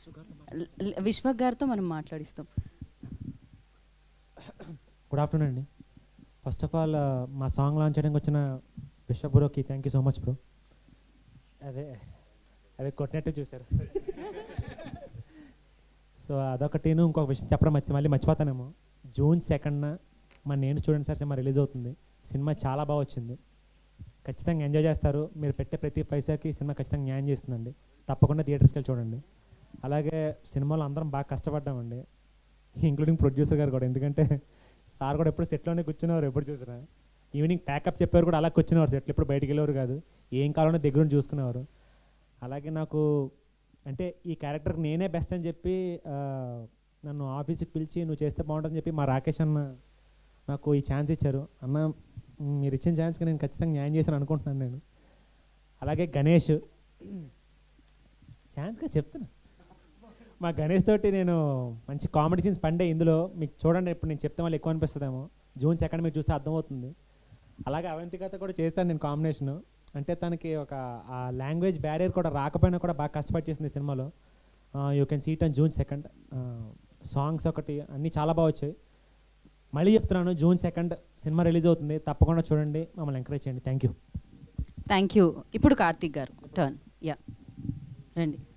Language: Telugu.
ల- విశ్వక్ గారితో మనం మాట్లాడిస్తాం గుడ్ ఆఫ్టర్నూన్ అండి ఫస్ట్ ఆఫ్ ఆల్ మా సాంగ్ లాంచ్ చేయడానికి వచ్చిన విశ్వ బ్రోకి thank you so much bro అదే అదే కొట్టినట్టు చూశారు సో అదొకటిను ఇంకొక విషయం చెప్పడం మర్చి మళ్ళీ మర్చిపోతానేమో జూన్ సెకండ్న మా నేను చూడండి సార్ సినిమా రిలీజ్ అవుతుంది సినిమా చాలా బాగా వచ్చింది ఖచ్చితంగా ఎంజాయ్ చేస్తారు మీరు పెట్టే ప్రతి పైసాకి సినిమా ఖచ్చితంగా న్యాయం చేస్తుందండి తప్పకుండా థియేటర్స్కి వెళ్ళి చూడండి అలాగే సినిమాలో అందరం బాగా కష్టపడ్డామండి ఇంక్లూడింగ్ ప్రొడ్యూసర్ గారు కూడా ఎందుకంటే సార్ కూడా ఎప్పుడు సెట్లోనే కూర్చునేవారు ఎప్పుడు చూసినా ఈవినింగ్ ప్యాకప్ చెప్పారు కూడా అలా కూర్చునేవారు సెట్లు ఎప్పుడు బయటికి వెళ్ళేవారు కాదు ఏం కావాలన్నా దగ్గర నుండి చూసుకునేవారు అలాగే నాకు అంటే ఈ క్యారెక్టర్కి నేనే బెస్ట్ అని చెప్పి ఆ, నన్ను ఆఫీస్కి పిలిచి నువ్వు చేస్తే బాగుంటుందని చెప్పి మా రాకేష్ అన్న నాకు ఈ ఛాన్స్ ఇచ్చారు అన్న మ్, మీరు ఇచ్చిన ఛాన్స్కి నేను ఖచ్చితంగా న్యాయం చేశాను అనుకుంటున్నాను నేను అలాగే గణేష్ ఛాన్స్గా చెప్తున్నా మా గణేష్ తోటి నేను మంచి కామెడీ సీన్స్ పండే ఇందులో మీకు చూడండి ఇప్పుడు నేను చెప్తే మళ్ళీ ఎక్కువ అనిపిస్తుందేమో జూన్ సెకండ్ మీరు చూస్తే అర్థమవుతుంది అలాగే అవంతికత కూడా చేశాను నేను కాంబినేషన్ అంటే తనకి ఒక ఆ లాంగ్వేజ్ బ్యారియర్ కూడా రాకపోయినా కూడా బాగా కష్టపడి చేసింది ఈ సినిమాలో you can seat and June second songs ఒకటి అన్నీ చాలా బాగా వచ్చాయి మళ్ళీ చెప్తున్నాను జూన్ సెకండ్ సినిమా రిలీజ్ అవుతుంది తప్పకుండా చూడండి మమ్మల్ని ఎంకరేజ్ చేయండి థ్యాంక్ యూ థ్యాంక్ యూ ఇప్పుడు కార్తీక్ గారు టర్న్ యా రండి